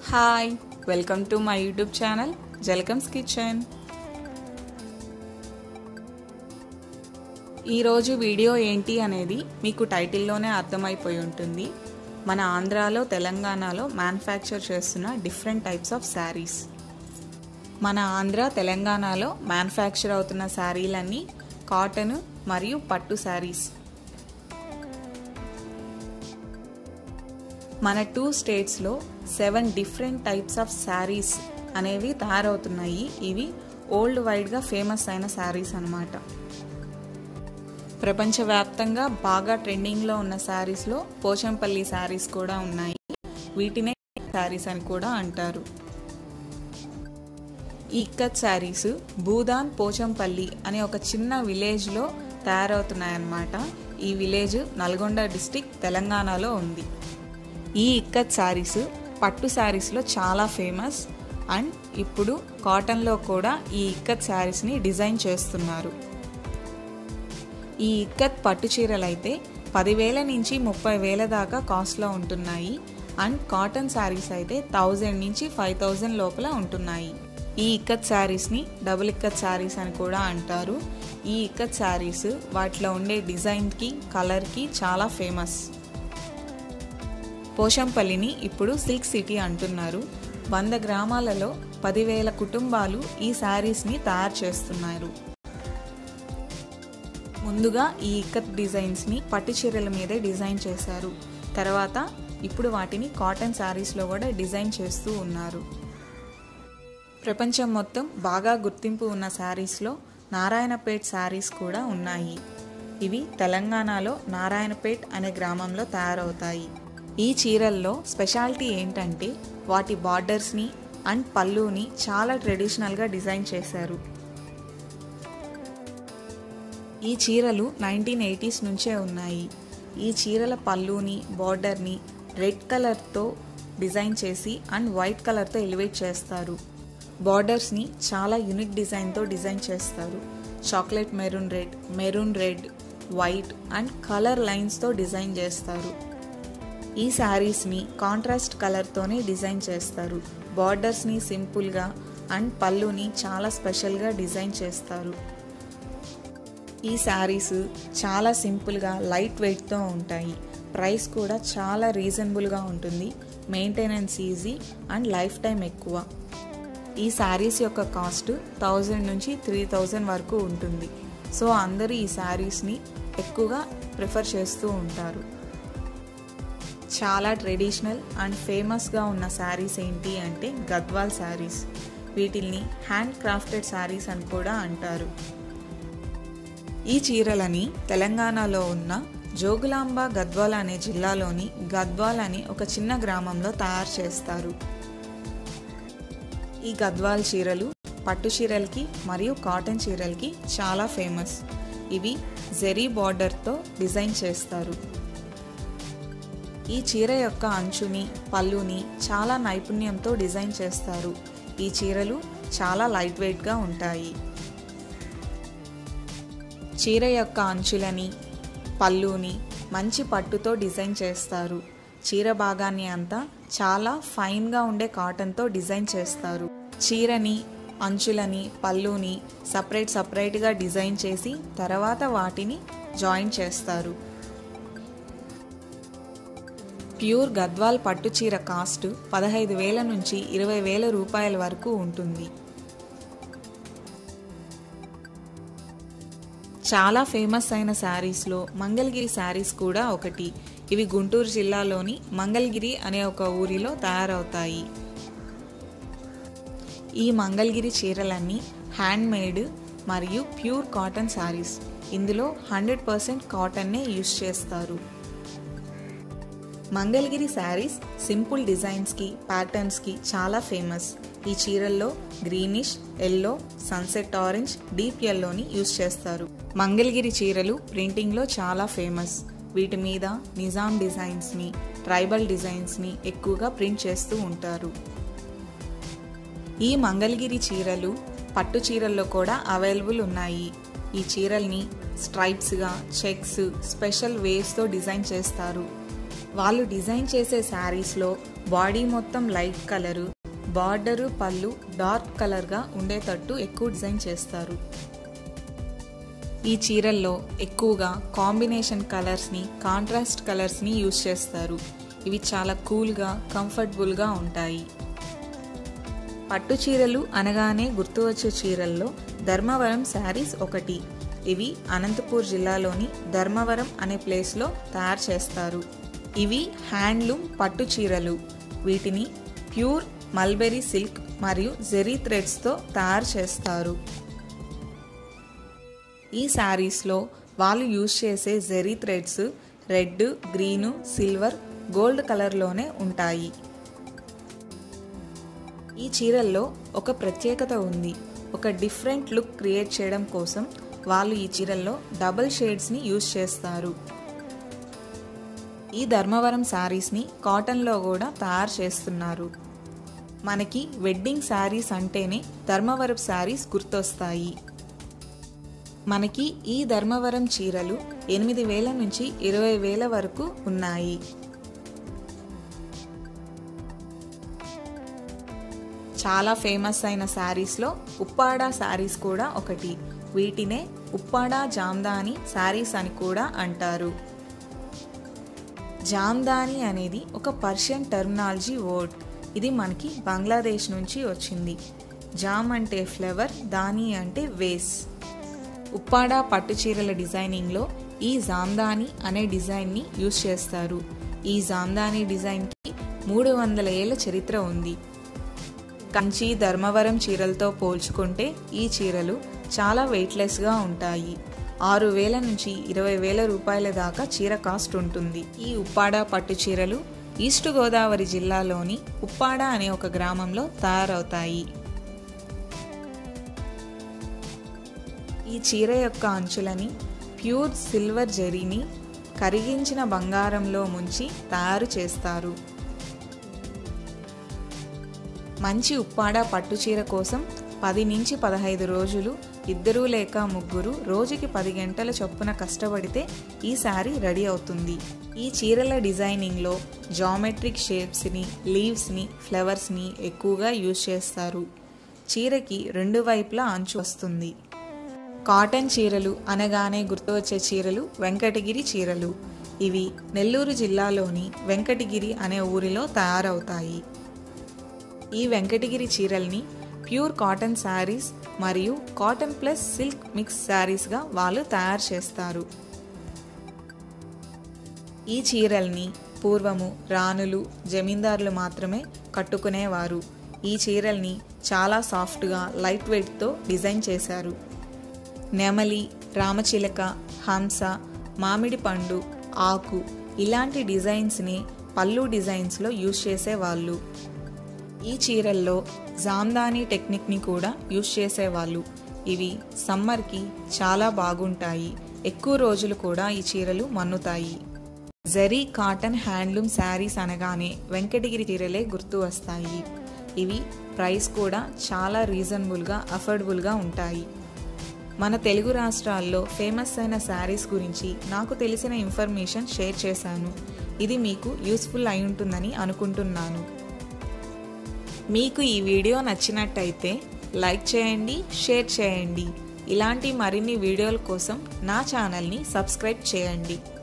hi welcome to my YouTube channel జలకమ్స్ kitchen ఈరోజు video ఏంటి అనేది మీకు టైటిల్లోనే అర్థమైపోయి ఉంటుంది మన ఆంధ్రాలో తెలంగాణలో మ్యానుఫ్యాక్చర్ చేస్తున్న డిఫరెంట్ టైప్స్ ఆఫ్ శారీస్ మన ఆంధ్ర తెలంగాణలో మ్యానుఫ్యాక్చర్ అవుతున్న శారీలన్నీ కాటన్ మరియు పట్టు శారీస్ మన టూ స్టేట్స్లో seven different types of saris అనేవి తయారవుతున్నాయి ఇవి ఓల్డ్ వైడ్గా ఫేమస్ అయిన శారీస్ అనమాట ప్రపంచవ్యాప్తంగా బాగా ట్రెండింగ్లో ఉన్న శారీస్లో పోచంపల్లి శారీస్ కూడా ఉన్నాయి వీటినే శారీస్ అని కూడా అంటారు ఈ ఇక్కత్ శారీస్ భూదాన్ పోచంపల్లి అనే ఒక చిన్న విలేజ్లో తయారవుతున్నాయన్నమాట ఈ విలేజ్ నల్గొండ డిస్టిక్ తెలంగాణలో ఉంది ఈ ఇక్కత్ శారీస్ పట్టు శారీస్లో చాలా ఫేమస్ అండ్ ఇప్పుడు కాటన్లో కూడా ఈ ఇక్కత్ శారీస్ని డిజైన్ చేస్తున్నారు ఈ ఇక్కత్ పట్టు చీరలు అయితే పదివేల నుంచి ముప్పై వేల దాకా కాస్ట్లో ఉంటున్నాయి అండ్ కాటన్ శారీస్ అయితే థౌజండ్ నుంచి ఫైవ్ థౌజండ్ లోపల ఉంటున్నాయి ఈ ఇక్కత్ శారీస్ని డబుల్ ఇక్కత్ శారీస్ అని కూడా అంటారు ఈ ఇక్కత్ శారీస్ వాటిలో ఉండే డిజైన్కి కలర్కి చాలా ఫేమస్ పోషంపల్లిని ఇప్పుడు సిల్క్ సిటీ అంటున్నారు వంద గ్రామాలలో పదివేల కుటుంబాలు ఈ శారీస్ని తయారు చేస్తున్నారు ముందుగా ఈ ఇక్కత్ డిజైన్స్ని పట్టు చీరల మీదే డిజైన్ చేశారు తర్వాత ఇప్పుడు వాటిని కాటన్ శారీస్లో కూడా డిజైన్ చేస్తూ ఉన్నారు ప్రపంచం మొత్తం బాగా గుర్తింపు ఉన్న శారీస్లో నారాయణపేట్ శారీస్ కూడా ఉన్నాయి ఇవి తెలంగాణలో నారాయణపేట్ అనే గ్రామంలో తయారవుతాయి ఈ చీరల్లో స్పెషాలిటీ ఏంటంటే వాటి బార్డర్స్ని అండ్ పళ్ళుని చాలా ట్రెడిషనల్గా డిజైన్ చేశారు ఈ చీరలు నైన్టీన్ ఎయిటీస్ నుంచే ఉన్నాయి ఈ చీరల పళ్ళుని బార్డర్ని రెడ్ కలర్తో డిజైన్ చేసి అండ్ వైట్ కలర్తో ఎలివేట్ చేస్తారు బార్డర్స్ని చాలా యూనిక్ డిజైన్తో డిజైన్ చేస్తారు chocolate maroon red maroon red white and colour లైన్స్తో డిజైన్ చేస్తారు ఈ శారీస్ని కాంట్రాస్ట్ కలర్తోనే డిజైన్ చేస్తారు బార్డర్స్ని సింపుల్గా అండ్ పళ్ళుని చాలా స్పెషల్గా డిజైన్ చేస్తారు ఈ శారీస్ చాలా సింపుల్గా లైట్ వెయిట్తో ఉంటాయి ప్రైస్ కూడా చాలా రీజనబుల్గా ఉంటుంది maintenance easy and lifetime ఎక్కువ ఈ శారీస్ యొక్క కాస్ట్ థౌజండ్ నుంచి త్రీ థౌజండ్ వరకు ఉంటుంది సో అందరూ ఈ శారీస్ని ఎక్కువగా ప్రిఫర్ చేస్తూ ఉంటారు చాలా ట్రెడిషనల్ అండ్ ఫేమస్గా ఉన్న శారీస్ ఏంటి అంటే గద్వాల్ శారీస్ వీటిల్ని హ్యాండ్ క్రాఫ్టెడ్ శారీస్ అని కూడా అంటారు ఈ చీరలని తెలంగాణలో ఉన్న జోగులాంబ గద్వాల్ అనే జిల్లాలోని గద్వాల్ అని ఒక చిన్న గ్రామంలో తయారు చేస్తారు ఈ గద్వాల్ చీరలు పట్టు చీరలకి మరియు కాటన్ చీరలకి చాలా ఫేమస్ ఇవి జెరీ బార్డర్తో డిజైన్ చేస్తారు ఈ చీర యొక్క అంచుని పళ్ళుని చాలా నైపుణ్యంతో డిజైన్ చేస్తారు ఈ చీరలు చాలా లైట్ వెయిట్గా ఉంటాయి చీర యొక్క అంచులని పళ్ళుని మంచి పట్టుతో డిజైన్ చేస్తారు చీర భాగాన్ని అంతా చాలా ఫైన్గా ఉండే కాటన్తో డిజైన్ చేస్తారు చీరని అంచులని పళ్ళుని సపరేట్ సపరేట్గా డిజైన్ చేసి తర్వాత వాటిని జాయిన్ చేస్తారు ప్యూర్ గద్వాల్ పట్టు చీర కాస్ట్ పదహైదు వేల నుంచి ఇరవై వేల రూపాయల వరకు ఉంటుంది చాలా ఫేమస్ అయిన శారీస్లో మంగళగిరి శారీస్ కూడా ఒకటి ఇవి గుంటూరు జిల్లాలోని మంగళగిరి అనే ఒక ఊరిలో తయారవుతాయి ఈ మంగళగిరి చీరలన్నీ హ్యాండ్ మేడ్ మరియు ప్యూర్ కాటన్ శారీస్ ఇందులో హండ్రెడ్ పర్సెంట్ కాటన్నే యూస్ చేస్తారు మంగళగిరి శారీస్ సింపుల్ డిజైన్స్కి ప్యాటర్న్స్కి చాలా ఫేమస్ ఈ చీరల్లో greenish yellow sunset orange deep ఎల్లోని యూస్ చేస్తారు మంగళగిరి చీరలు ప్రింటింగ్లో చాలా ఫేమస్ వీటి మీద నిజాం డిజైన్స్ని ట్రైబల్ డిజైన్స్ని ఎక్కువగా ప్రింట్ చేస్తూ ఉంటారు ఈ మంగళగిరి చీరలు పట్టు చీరల్లో కూడా అవైలబుల్ ఉన్నాయి ఈ చీరల్ని స్ట్రైప్స్గా చెక్స్ స్పెషల్ వేస్తో డిజైన్ చేస్తారు వాళ్ళు డిజైన్ చేసే శారీస్లో బాడీ మొత్తం లైట్ కలరు బార్డరు పళ్ళు డార్క్ కలర్గా ఉండేటట్టు ఎక్కువ డిజైన్ చేస్తారు ఈ చీరల్లో ఎక్కువగా కాంబినేషన్ కలర్స్ని కాంట్రాస్ట్ కలర్స్ని యూజ్ చేస్తారు ఇవి చాలా కూల్గా కంఫర్టబుల్గా ఉంటాయి పట్టు చీరలు అనగానే గుర్తు వచ్చే చీరల్లో ధర్మవరం శారీస్ ఒకటి ఇవి అనంతపూర్ జిల్లాలోని ధర్మవరం అనే ప్లేస్లో తయారు చేస్తారు ఇవి హ్యాండ్లూమ్ పట్టు చీరలు వీటిని ప్యూర్ మల్బెరీ సిల్క్ మరియు జెరీ థ్రెడ్స్తో తయారు చేస్తారు ఈ శారీస్లో వాళ్ళు యూజ్ చేసే zari threads red green silver gold కలర్లోనే ఉంటాయి ఈ చీరల్లో ఒక ప్రత్యేకత ఉంది ఒక డిఫరెంట్ లుక్ క్రియేట్ చేయడం కోసం వాళ్ళు ఈ చీరల్లో డబుల్ షేడ్స్ని యూజ్ చేస్తారు ఈ ధర్మవరం శారీస్ని కాటన్లో కూడా తయారు చేస్తున్నారు మనకి వెడ్డింగ్ శారీస్ అంటేనే ధర్మవరం శారీస్ గుర్తొస్తాయి మనకి ఈ ధర్మవరం చీరలు ఎనిమిది వేల నుంచి ఇరవై వేల వరకు ఉన్నాయి చాలా ఫేమస్ అయిన శారీస్లో ఉప్పాడా శారీస్ కూడా ఒకటి వీటినే ఉప్పాడా జామ్దాని శారీస్ అని కూడా అంటారు జామ్దాని అనేది ఒక పర్షియన్ టర్మినాలజీ వర్డ్ ఇది మనకి బంగ్లాదేశ్ నుంచి వచ్చింది జామ్ అంటే ఫ్లవర్ దాని అంటే వేస్ ఉప్పాడా పట్టు చీరల డిజైనింగ్లో ఈ జామ్దాని అనే డిజైన్ని యూజ్ చేస్తారు ఈ జామ్దాని డిజైన్కి మూడు వందల ఏళ్ల చరిత్ర ఉంది కంచి ధర్మవరం చీరలతో పోల్చుకుంటే ఈ చీరలు చాలా వెయిట్లెస్గా ఉంటాయి ఆరు వేల నుంచి ఇరవై వేల రూపాయల దాకా చీర కాస్ట్ ఉంటుంది ఈ ఉప్పాడ పట్టు చీరలు ఈస్ట్ గోదావరి జిల్లాలోని ఉప్పాడ అనే ఒక గ్రామంలో తయారవుతాయి ఈ చీర యొక్క అంచులని ప్యూర్ సిల్వర్ జరీని కరిగించిన బంగారంలో ముంచి తయారు చేస్తారు మంచి ఉప్పాడ పట్టు చీర కోసం పది నుంచి పదహైదు రోజులు ఇద్దరు లేక ముగ్గురు రోజుకి పది గంటల చొప్పున కష్టపడితే ఈ శారీ రెడీ అవుతుంది ఈ చీరల డిజైనింగ్లో జామెట్రిక్ షేప్స్ని లీవ్స్ని ఫ్లవర్స్ని ఎక్కువగా యూజ్ చేస్తారు చీరకి రెండు వైపులా అంచు వస్తుంది కాటన్ చీరలు అనగానే గుర్తు వచ్చే చీరలు వెంకటగిరి చీరలు ఇవి నెల్లూరు జిల్లాలోని వెంకటగిరి అనే ఊరిలో తయారవుతాయి ఈ వెంకటగిరి చీరల్ని ప్యూర్ కాటన్ శారీస్ మరియు కాటన్ ప్లస్ సిల్క్ మిక్స్ శారీస్గా వాళ్ళు తయారు చేస్తారు ఈ చీరల్ని పూర్వము రాణులు జమీందారులు మాత్రమే కట్టుకునేవారు ఈ చీరల్ని చాలా సాఫ్ట్గా లైట్ వెయిట్తో డిజైన్ చేశారు నెమలి రామచిలక హంస మామిడి పండు ఆకు ఇలాంటి డిజైన్స్ని పళ్ళు డిజైన్స్లో యూజ్ చేసేవాళ్ళు ఈ చీరల్లో జామ్దానీ టెక్నిక్ని కూడా యూజ్ చేసేవాళ్ళు ఇవి సమ్మర్కి చాలా బాగుంటాయి ఎక్కువ రోజులు కూడా ఈ చీరలు మన్నుతాయి జరీ కాటన్ హ్యాండ్లూమ్ శారీస్ అనగానే వెంకటగిరి చీరలే గుర్తు వస్తాయి ఇవి ప్రైస్ కూడా చాలా రీజనబుల్గా అఫోర్డబుల్గా ఉంటాయి మన తెలుగు రాష్ట్రాల్లో ఫేమస్ అయిన శారీస్ గురించి నాకు తెలిసిన ఇన్ఫర్మేషన్ షేర్ చేశాను ఇది మీకు యూస్ఫుల్ అయి ఉంటుందని అనుకుంటున్నాను మీకు ఈ వీడియో నచ్చినట్టయితే లైక్ చేయండి షేర్ చేయండి ఇలాంటి మరిన్ని వీడియోల కోసం నా ఛానల్ని సబ్స్క్రైబ్ చేయండి